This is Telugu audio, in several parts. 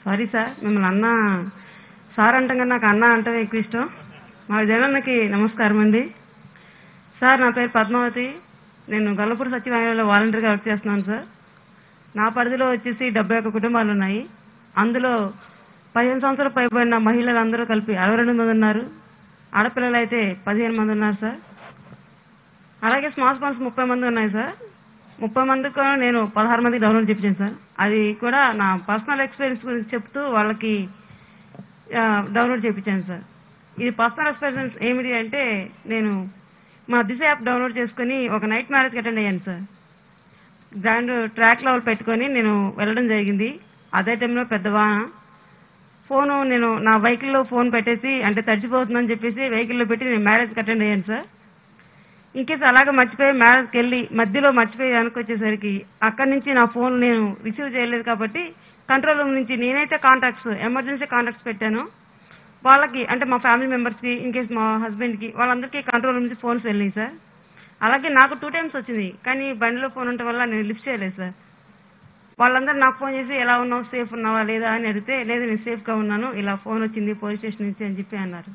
సారీ సార్ మిమ్మల్ని అన్న సార్ అంటాం కన్నా నాకు అన్న అంటే ఎక్కువ ఇష్టం మా జగన్నకి నమస్కారం అండి సార్ నా పేరు పద్మావతి నేను గల్లపూర్ సచివాలయంలో వాలంటీర్గా వర్క్ చేస్తున్నాను సార్ నా పరిధిలో వచ్చేసి డెబ్బై ఒక్క కుటుంబాలు ఉన్నాయి అందులో పదిహేను సంవత్సరాలు పైబడిన మహిళలు అందరూ కలిపి అరవై రెండు మంది ఉన్నారు ఆడపిల్లలు అయితే పదిహేను మంది ఉన్నారు సార్ అలాగే స్మార్ట్ ఫోన్స్ ముప్పై మంది ఉన్నాయి సార్ ముప్పై మందికి కూడా నేను పదహారు మందికి డౌన్లోడ్ చేయించాను సార్ అది కూడా నా పర్సనల్ ఎక్స్పీరియన్స్ గురించి చెప్తూ వాళ్ళకి ఆ, డౌన్లోడ్ చేయించాను సార్ ఇది పర్సనల్ ఎక్స్పీరియన్స్ ఏమిటి అంటే నేను మా దిశ యాప్ డౌన్లోడ్ చేసుకుని ఒక నైట్ మ్యారేజ్కి అటెండ్ అయ్యాను సార్ గ్రాండ్ ట్రాక్ లెవెల్ పెట్టుకొని నేను వెళ్ళడం జరిగింది అదే టైంలో పెద్ద వాన ఫోను నేను నా వెహికల్లో ఫోన్ పెట్టేసి అంటే తడిచిపోతుందని చెప్పేసి వెహికల్లో పెట్టి నేను మ్యారేజ్కి అటెండ్ అయ్యాను సార్ ఇంకేస్ అలాగే మర్చిపోయి మ్యారేజ్కి వెళ్ళి మధ్యలో మర్చిపోయి వెనక్కి వచ్చేసరికి అక్కడి నుంచి నా ఫోన్ నేను రిసీవ్ చేయలేదు కాబట్టి కంట్రోల్ రూమ్ నుంచి నేనైతే కాంటాక్ట్స్ ఎమర్జెన్సీ కాంటాక్ట్స్ పెట్టాను వాళ్ళకి అంటే మా ఫ్యామిలీ మెంబర్స్కి ఇన్కేస్ మా హస్బెండ్కి వాళ్ళందరికీ కంట్రోల్ రూమ్ నుంచి ఫోన్స్ వెళ్ళినాయి సార్ అలాగే నాకు టూ టైమ్స్ వచ్చింది కానీ బండిలో ఫోన్ ఉండటం వల్ల నేను లిఫ్ట్ చేయలేదు సార్ వాళ్ళందరూ నాకు ఫోన్ చేసి ఎలా ఉన్నావు సేఫ్ ఉన్నావా లేదా అని అడిగితే లేదు నేను సేఫ్గా ఉన్నాను ఇలా ఫోన్ వచ్చింది పోలీస్ స్టేషన్ నుంచి అని చెప్పి అన్నారు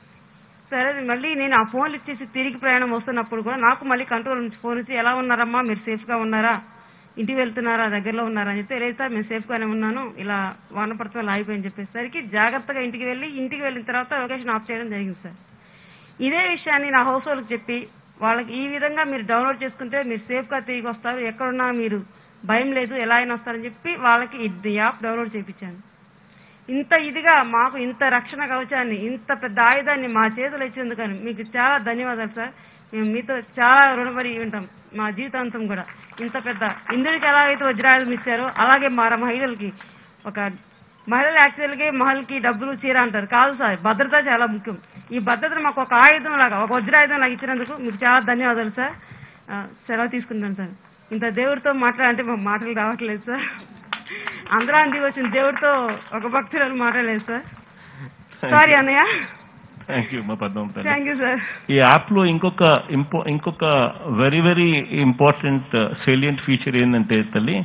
సరే మళ్ళీ నేను ఆ ఫోన్ ఇచ్చేసి తిరిగి ప్రయాణం వస్తున్నప్పుడు కూడా నాకు మళ్ళీ కంట్రోల్ నుంచి ఫోన్ ఇచ్చి ఎలా ఉన్నారమ్మా మీరు సేఫ్గా ఉన్నారా ఇంటికి వెళ్తున్నారా దగ్గరలో ఉన్నారా అని చెప్తే లేదు సార్ మేము సేఫ్గానే ఉన్నాను ఇలా వాన పడుతూ ఆగిపోయి చెప్పేసరికి జాగ్రత్తగా ఇంటికి వెళ్ళి ఇంటికి వెళ్ళిన తర్వాత లొకేషన్ ఆఫ్ చేయడం జరిగింది సార్ ఇదే విషయాన్ని నా హౌస్ వాళ్ళకి చెప్పి వాళ్ళకి ఈ విధంగా మీరు డౌన్లోడ్ చేసుకుంటే మీరు సేఫ్గా తిరిగి వస్తారు ఎక్కడున్నా మీరు భయం లేదు ఎలా అయినా వస్తారని చెప్పి వాళ్ళకి ఈ యాప్ డౌన్లోడ్ చేయించాను ఇంత ఇదిగా మాకు ఇంత రక్షణ కవచాన్ని ఇంత పెద్ద ఆయుధాన్ని మా చేతులు ఇచ్చేందుకని మీకు చాలా ధన్యవాదాలు సార్ మేము మీతో చాలా రుణపడి ఉంటాం మా జీవితాంతం కూడా ఇంత పెద్ద ఇంద్రుడికి ఎలాగైతే వజ్రాయుధం ఇచ్చారో అలాగే మా మహిళలకి ఒక మహిళలు యాక్చువల్గా మహిళకి డబ్బులు చీర అంటారు కాదు సార్ భద్రత చాలా ముఖ్యం ఈ భద్రతను మాకు ఒక ఆయుధం లాగా ఒక వజ్రాయుధం లాగా ఇచ్చినందుకు మీకు చాలా ధన్యవాదాలు సార్ ఆ, సెలవు తీసుకుంటాను సార్ ఇంత దేవుడితో మాట్లాడంటే మాకు మాటలు రావట్లేదు సార్ అందరానికి వచ్చిన దేవుడితో ఒక భక్తులను మాట్లాడలేదు సార్ సారీ అన్నయ్య థ్యాంక్ యూ మా పద్మం తల్లి థ్యాంక్ యూ సార్ ఈ యాప్ లో ఇంకొక ఇంపో ఇంకొక very very important salient feature ఏంటంటే తల్లి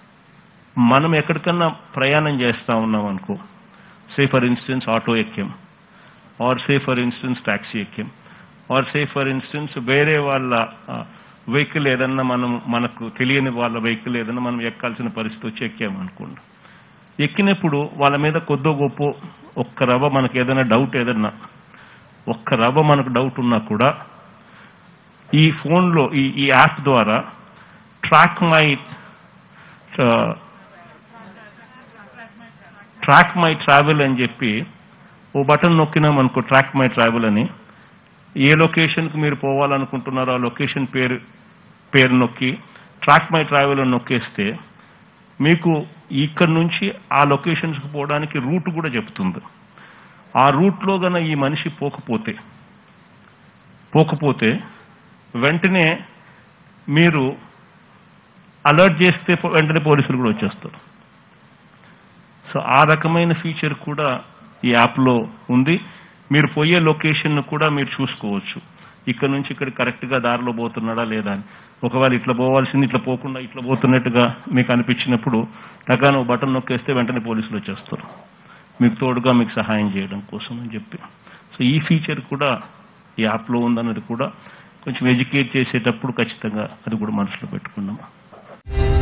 మనం ఎక్కడికన్నా ప్రయాణం చేస్తా ఉన్నాం అనుకో సే ఫర్ ఇన్స్టెన్స్ ఆటో ఎక్కాం or say for instance taxi ఎక్కాం ఆర్ సే ఫర్ ఇన్స్టెన్స్ వేరే వాళ్ళ వెహికల్ ఏదన్నా మనం మనకు తెలియని వాళ్ళ వెహికల్ ఏదన్నా మనం ఎక్కాల్సిన పరిస్థితి వచ్చి ఎక్కామనుకోండి ఎక్కినప్పుడు వాళ్ళ మీద కొద్దో గొప్ప ఒక్క రవ్వ మనకు ఏదైనా డౌట్ ఏదన్నా ఒక్క రవ్వ మనకు డౌట్ ఉన్నా కూడా ఈ ఫోన్లో ఈ ఈ యాప్ ద్వారా track my track my travel అని చెప్పి ఓ బటన్ నొక్కినాం అనుకో ట్రాక్ మై ట్రావెల్ అని ఏ లొకేషన్కి మీరు పోవాలనుకుంటున్నారో ఆ లొకేషన్ పేరు పేరు నొక్కి ట్రాక్ మై ట్రావెల్ అని నొక్కేస్తే మీకు ఇక్కడ నుంచి ఆ లొకేషన్స్కి పోవడానికి రూట్ కూడా చెప్తుంది ఆ రూట్లో గన ఈ మనిషి పోకపోతే పోకపోతే వెంటనే మీరు అలర్ట్ చేస్తే పో- వెంటనే పోలీసులు కూడా వచ్చేస్తారు సో ఆ రకమైన ఫీచర్ కూడా ఈ యాప్లో ఉంది మీరు పోయే లొకేషన్ కూడా మీరు చూసుకోవచ్చు ఇక్కడ నుంచి ఇక్కడ కరెక్ట్గా దారిలో పోతున్నాడా లేదా అని ఒకవేళ ఇట్లా పోవాల్సింది ఇట్లా పోకుండా ఇట్లా పోతున్నట్టుగా మీకు అనిపించినప్పుడు టకాను బటన్ నొక్కేస్తే వెంటనే పోలీసులు వచ్చేస్తారు మీకు తోడుగా మీకు సహాయం చేయడం కోసం అని చెప్పి సో ఈ ఫీచర్ కూడా ఈ యాప్లో ఉందన్నది కూడా కొంచెం ఎడ్యుకేట్ చేసేటప్పుడు ఖచ్చితంగా అది కూడా మనసులో పెట్టుకున్నాము